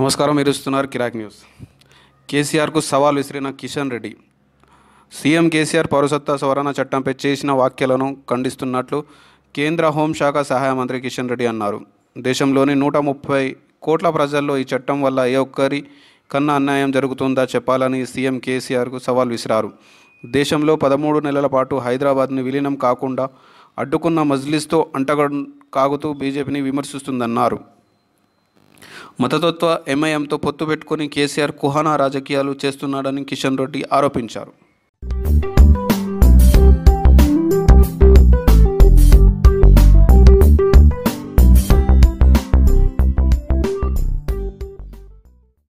నమస్కారం మీరు ఇస్తున్నారు కిరాక్ న్యూస్ కేసీఆర్కు సవాల్ విసిరిన కిషన్ రెడ్డి సీఎం కేసీఆర్ పౌరసత్వ సవరణ చట్టంపై చేసిన వ్యాఖ్యలను ఖండిస్తున్నట్లు కేంద్ర హోంశాఖ సహాయ మంత్రి కిషన్ రెడ్డి అన్నారు దేశంలోని నూట ముప్పై కోట్ల ప్రజల్లో ఈ చట్టం వల్ల ఏ ఒక్కరి కన్నా అన్యాయం జరుగుతుందా చెప్పాలని సీఎం కేసీఆర్కు సవాల్ విసిరారు దేశంలో పదమూడు నెలల పాటు హైదరాబాద్ని విలీనం కాకుండా అడ్డుకున్న మజ్లిస్తో అంటగ కాగుతూ బీజేపీని విమర్శిస్తుందన్నారు మతతత్వ ఎంఐఎంతో పొత్తు పెట్టుకుని కేసీఆర్ కుహానా రాజకీయాలు చేస్తున్నాడని కిషన్ రెడ్డి ఆరోపించారు